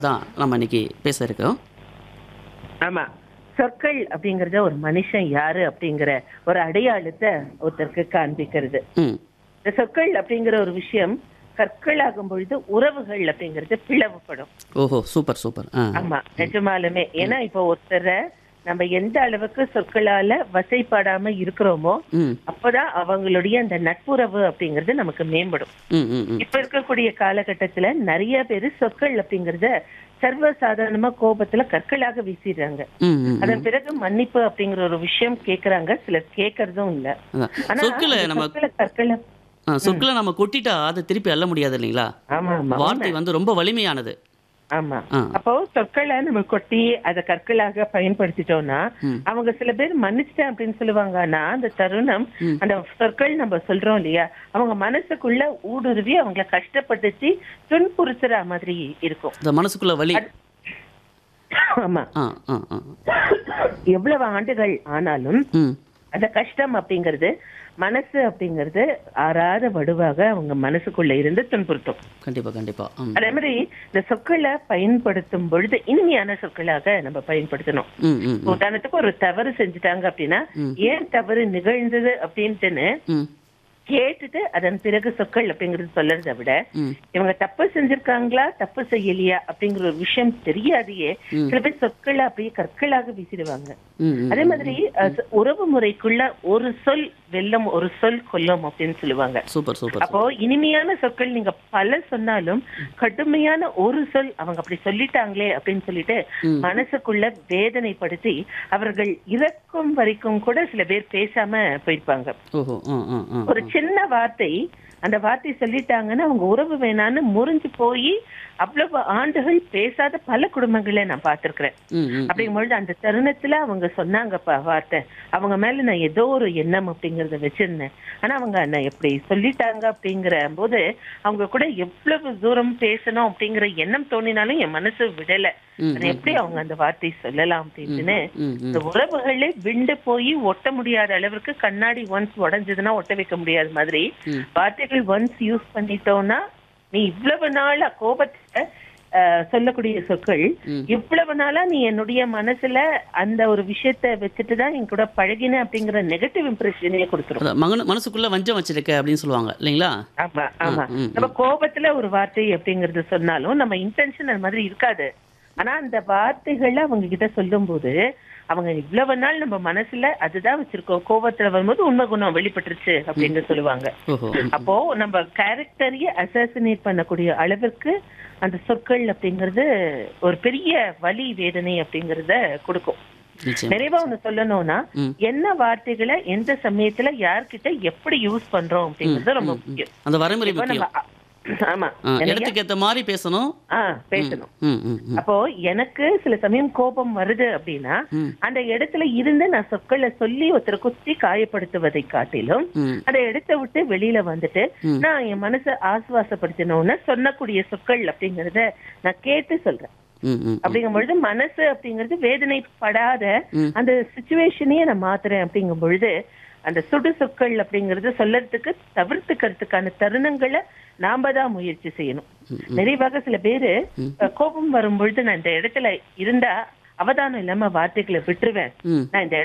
தான் நம்ம இன்னைக்கு பேச இருக்கோம் ஆமா சொற்கள் அப்படிங்கறத ஒரு மனுஷன் யாரு அப்படிங்கிற ஒரு அடையாளத்தை ஒருத்தருக்கு காண்பிக்கிறது ம் இந்த சொற்கள் அப்படிங்கிற ஒரு விஷயம் கற்களாகும் பொழுது உறவுகள் அப்படிங்கிறது பிளவுபடும் ஓஹோ சூப்பர் சூப்பர் ஆ ஆமா நிஜமாலுமே ஏன்னா இப்போ ஒருத்தரை நம்ம எந்த அளவுக்கு சொற்களால வசைப்படாம இருக்கிறோமோ ம் அப்பதான் அவங்களுடைய அந்த நட்புறவு அப்படிங்கிறது நமக்கு மேம்படும் ம் ம் ம் இப்ப இருக்கக்கூடிய காலகட்டத்துல நிறைய பேரு சொற்கள் அப்படிங்கறத சர்வ சாதாரணமா கோபத்துல கற்களாக வீசிடுறாங்க ம் ம் ம். அதன் பிறகு மன்னிப்பு அப்படிங்கிற ஒரு விஷயம் கேக்குறாங்க சிலர் கேக்குறதும் இல்ல அதான். ஆனா சொற்களை அந்த நம்ம சொற்களை கற்களை ஆ, சொற்களை நம்ம கொட்டிட்டா அதை திருப்பி அள்ள முடியாது இல்லைங்களா ஆமா ஆமா வார்த்தை வந்து ரொம்ப வலிமையானது ஆமா ஆ. அப்போ சொற்களை நம்ம கொட்டி அதை கற்களாக பயன்படுத்திட்டோம்னா ம். அவங்க சில பேர் மன்னிச்சிட்டேன் அப்படின்னு சொல்லுவாங்க ஆனா அந்த தருணம் ம். அந்த சொற்கள் நம்ம சொல்றோம் இல்லையா அவங்க மனசுக்குள்ள ஊடுருவி அவங்கள கஷ்டப்படுத்தி துன்புறுத்துற மாதிரி இருக்கும் இந்த மனசுக்குள்ள வலி ஆமா ஆ ஆ ஆ எவ்வளவு ஆண்டுகள் ஆனாலும் ம் அந்த கஷ்டம் அப்படிங்கிறது மனசு அப்படிங்கிறது ஆறாத வடுவாக அவங்க மனசுக்குள்ள இருந்து துன்புறுத்தும் கண்டிப்பா கண்டிப்பா ம் அதே மாதிரி இந்த சொற்களை பயன்படுத்தும் பொழுது இனிமையான சொற்களாக நம்ம பயன்படுத்தணும் ம் ம் ம். உதாரணத்துக்கு ஒரு தவறு செஞ்சுட்டாங்க அப்படின்னா ம். ஏன் தவறு நிகழ்ந்தது அப்படின்ட்டுன்னு ம் கேட்டுட்டு அதன் பிறகு சொற்கள் அப்படிங்கறது சொல்றதை விட ம் இவங்க தப்பு செஞ்சிருக்காங்களா தப்பு செய்யலையா அப்படிங்கிற ஒரு விஷயம் தெரியாதையே ம். சில பேர் சொற்களை அப்படியே கற்களாக வீசிடுவாங்க ம் ம் அதே மாதிரி அஹ், உறவு முறைக்குள்ள ஒரு சொல் வெல்லம் ஒரு சொல் கொல்லும் அப்படின்னு சொல்லுவாங்க சூப்பர் சூப்பர் அப்போ இனிமையான சொற்கள் நீங்க பல சொன்னாலும் கடுமையான ஒரு சொல் அவங்க அப்படி சொல்லிட்டாங்களே அப்படின்னு சொல்லிட்டு ம். மனசுக்குள்ள வேதனைப்படுத்தி அவர்கள் இறக்கும் வரைக்கும் கூட சில பேர் பேசாம போயிருப்பாங்க ஓஹோ ஆ ஆ ஆ ஒரு சின்ன வார்த்தை அந்த வார்த்தை சொல்லிட்டாங்கன்னா அவங்க உறவு வேணான்னு முறிஞ்சு போய் அவ்வளவு ஆண்டுகள் பேசாத பல குடும்பங்களை நான் பார்த்திருக்கிறேன் ம் ம் அப்படிங்கும்பொழுது அந்த தருணத்துல அவங்க சொன்னாங்கப்பா வார்த்தை அவங்க மேல நான் ஏதோ ஒரு எண்ணம் அப்படிங்கறத வச்சிருந்தேன் ஆனா அவங்க என்ன எப்படி சொல்லிட்டாங்க அப்படிங்கிற போது அவங்க கூட எவ்வளவு தூரம் பேசணும் அப்படிங்கிற எண்ணம் தோணினாலும் என் மனசு விடல ம், அது எப்படி அவங்க அந்த வார்த்தை சொல்லலாம் அப்படின்ட்டுன்னு ம் ம் இந்த உறவுகளே விண்டு போய் ஒட்ட முடியாத அளவுக்கு கண்ணாடி ஒன்ஸ் உடைஞ்சதுன்னா ஒட்ட வைக்க முடியாத மாதிரி ம். வார்த்தைகள் ஒன்ஸ் யூஸ் பண்ணிட்டோம்னா நீ இவ்வளவு நாளா கோபத்தை அஹ், சொல்லக்கூடிய சொற்கள் ம். இவ்வளவு நாளா நீ என்னுடைய மனசுல அந்த ஒரு விஷயத்த வச்சுட்டு தான் என் கூட பழகின அப்படிங்கிற நெகட்டிவ் இம்ப்ரெஷனே கொடுத்துரும் அதான் மகன மனசுக்குள்ள வஞ்சம் வச்சிருக்க அப்படின்னு சொல்லுவாங்க இல்லைங்களா ஆமா ஆமா ம், ம். நம்ம கோபத்துல ஒரு வார்த்தை அப்படிங்கறது சொன்னாலும் நம்ம இன்டென்ஷன் அது மாதிரி இருக்காது ஆனா அந்த வார்த்தைகளை அவங்க கிட்ட சொல்லும்போது அவங்க இவ்வளவு நாள் நம்ம மனசுல அதுதான் வச்சிருக்கோம் கோபத்துல வரும்போது உண்மை குணம் வெளிப்பட்டுருச்சு அப்படின்னு சொல்லுவாங்க ஓஹோ அப்போ நம்ம கேரக்டரையே அசாசினேட் பண்ணக்கூடிய அளவிற்கு அந்த சொற்கள் அப்படிங்கிறது ஒரு பெரிய வலி வேதனை அப்படிங்கறத கொடுக்கும் நிச்சயம் நிறைவா ஒண்ணு சொல்லணும்னா ம். என்ன வார்த்தைகளை எந்த சமயத்துல யார்கிட்ட எப்படி யூஸ் பண்றோம் அப்படிங்கறது ரொம்ப முக்கியம் அந்த வரைமுறை இப்போ முக்கியம் நம்ம அ- ஆமா ஆ, என்னையா? இடத்துக்கு ஏத்த மாதிரி பேசணும் ஆ பேசணும் ம் ம் ம் அப்போ எனக்கு சில சமயம் கோபம் வருது அப்படின்னா ம். அந்த இடத்துல இருந்து நான் சொற்களை சொல்லி ஒருத்தரை குத்தி காயப்படுத்துவதை காட்டிலும் ம் அதை இடத்த விட்டு வெளியில வந்துட்டு ம். நான் என் மனசை ஆசுவாசப்படுத்தணும்னு சொல்லக்கூடிய சொற்கள் அப்படிங்கறத நான் கேட்டு சொல்றேன் ம் ம் அப்படிங்கும் பொழுது மனசு அப்படிங்கிறது வேதனைப்படாத ம். அந்த சுச்சுவேஷனையே நான் மாத்துறேன் அப்படிங்கும் பொழுது அந்த சுடு சொற்கள் அப்படிங்கறது சொல்லறதுக்கு தவிர்த்துக்கிறதுக்கான தருணங்களை நாம தான் முயற்சி செய்யணும் நிறைவாக சில பேரு அஹ், கோபம் வரும் பொழுது நான் இந்த இடத்துல இருந்தா அவதானம் இல்லாம வார்த்தைகளை விட்டுருவேன் ம் நான் இந்த